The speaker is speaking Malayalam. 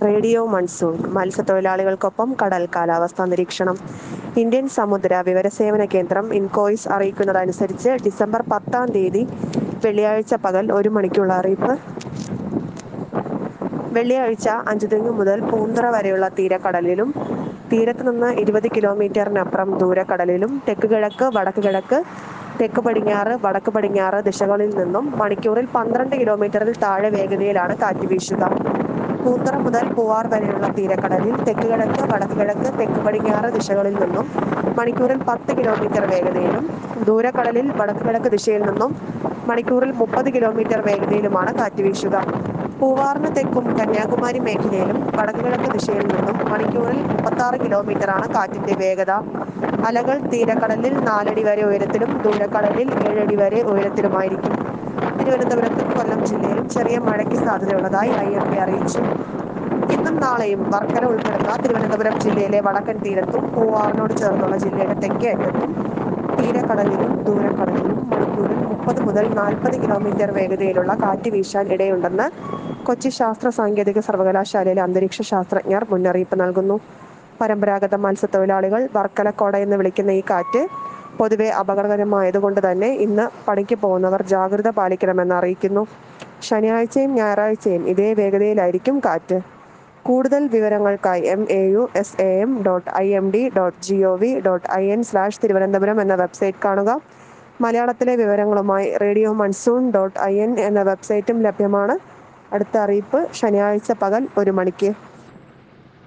റേഡിയോ മൺസൂൺ മത്സ്യത്തൊഴിലാളികൾക്കൊപ്പം കടൽ കാലാവസ്ഥാ നിരീക്ഷണം ഇന്ത്യൻ സമുദ്ര വിവരസേവന കേന്ദ്രം ഇൻകോയിസ് അറിയിക്കുന്നതനുസരിച്ച് ഡിസംബർ പത്താം തീയതി വെള്ളിയാഴ്ച പകൽ ഒരു മണിക്കുള്ള അറിയിപ്പ് വെള്ളിയാഴ്ച അഞ്ചുതെങ്ങ് മുതൽ പൂന്തറ വരെയുള്ള തീരക്കടലിലും തീരത്ത് നിന്ന് ഇരുപത് കിലോമീറ്ററിനപ്പുറം ദൂരക്കടലിലും തെക്ക് കിഴക്ക് വടക്ക് കിഴക്ക് തെക്ക് പടിഞ്ഞാറ് വടക്ക് പടിഞ്ഞാറ് ദിശകളിൽ നിന്നും മണിക്കൂറിൽ പന്ത്രണ്ട് കിലോമീറ്ററിൽ താഴെ വേഗതയിലാണ് കാറ്റ് വീശുക പൂന്തറ മുതൽ പൂവാർ വരെയുള്ള തീരക്കടലിൽ തെക്ക് കിഴക്ക് വടക്ക് കിഴക്ക് തെക്ക് പടിഞ്ഞാറ് ദിശകളിൽ നിന്നും മണിക്കൂറിൽ പത്ത് കിലോമീറ്റർ വേഗതയിലും ദൂരക്കടലിൽ വടക്ക് കിഴക്ക് ദിശയിൽ നിന്നും മണിക്കൂറിൽ മുപ്പത് കിലോമീറ്റർ വേഗതയിലുമാണ് കാറ്റ് വീശുക പൂവാറിന് തെക്കും കന്യാകുമാരി മേഖലയിലും വടക്ക് കിഴക്ക് ദിശയിൽ നിന്നും മണിക്കൂറിൽ മുപ്പത്താറ് കിലോമീറ്ററാണ് കാറ്റിന്റെ വേഗത അലകൾ തീരക്കടലിൽ നാലടി വരെ ഉയരത്തിലും ദൂരക്കടലിൽ ഏഴടി വരെ ഉയരത്തിലുമായിരിക്കും തിരുവനന്തപുരത്തും കൊല്ലം ജില്ലയിലും ചെറിയ മഴയ്ക്ക് സാധ്യതയുള്ളതായി ഐ എം ഡി അറിയിച്ചു ഇന്നും നാളെയും വർക്കല ഉൾപ്പെടുന്ന തിരുവനന്തപുരം ജില്ലയിലെ വടക്കൻ തീരത്തും പൂവാറിനോട് ചേർന്നുള്ള ജില്ലയുടെ തെക്കേ അറ്റത്തും തീരക്കടലിലും ദൂരക്കടലിലും മണിക്കൂറിൽ മുപ്പത് മുതൽ നാൽപ്പത് കിലോമീറ്റർ വേഗതയിലുള്ള കാറ്റ് വീശാൻ ഇടയുണ്ടെന്ന് കൊച്ചി ശാസ്ത്ര സാങ്കേതിക സർവകലാശാലയിലെ അന്തരീക്ഷ ശാസ്ത്രജ്ഞർ മുന്നറിയിപ്പ് നൽകുന്നു പരമ്പരാഗത മത്സ്യത്തൊഴിലാളികൾ വർക്കലക്കോട എന്ന് വിളിക്കുന്ന ഈ കാറ്റ് പൊതുവെ അപകടകരമായതുകൊണ്ട് തന്നെ ഇന്ന് പണിക്ക് പോകുന്നവർ ജാഗ്രത പാലിക്കണമെന്ന് അറിയിക്കുന്നു ശനിയാഴ്ചയും ഞായറാഴ്ചയും ഇതേ വേഗതയിലായിരിക്കും കാറ്റ് കൂടുതൽ വിവരങ്ങൾക്കായി M A U S A M dot I M D dot G O V dot I N slash Thiruvananthapuram എന്ന വെബ്സൈറ്റ് കാണുക മലയാളത്തിലെ വിവരങ്ങളുമായി radio monsoon dot I N എന്ന വെബ്സൈറ്റും ലഭ്യമാണ് അടുത്ത അറിയിപ്പ് ശനിയാഴ്ച പകൽ ഒരു മണിക്ക്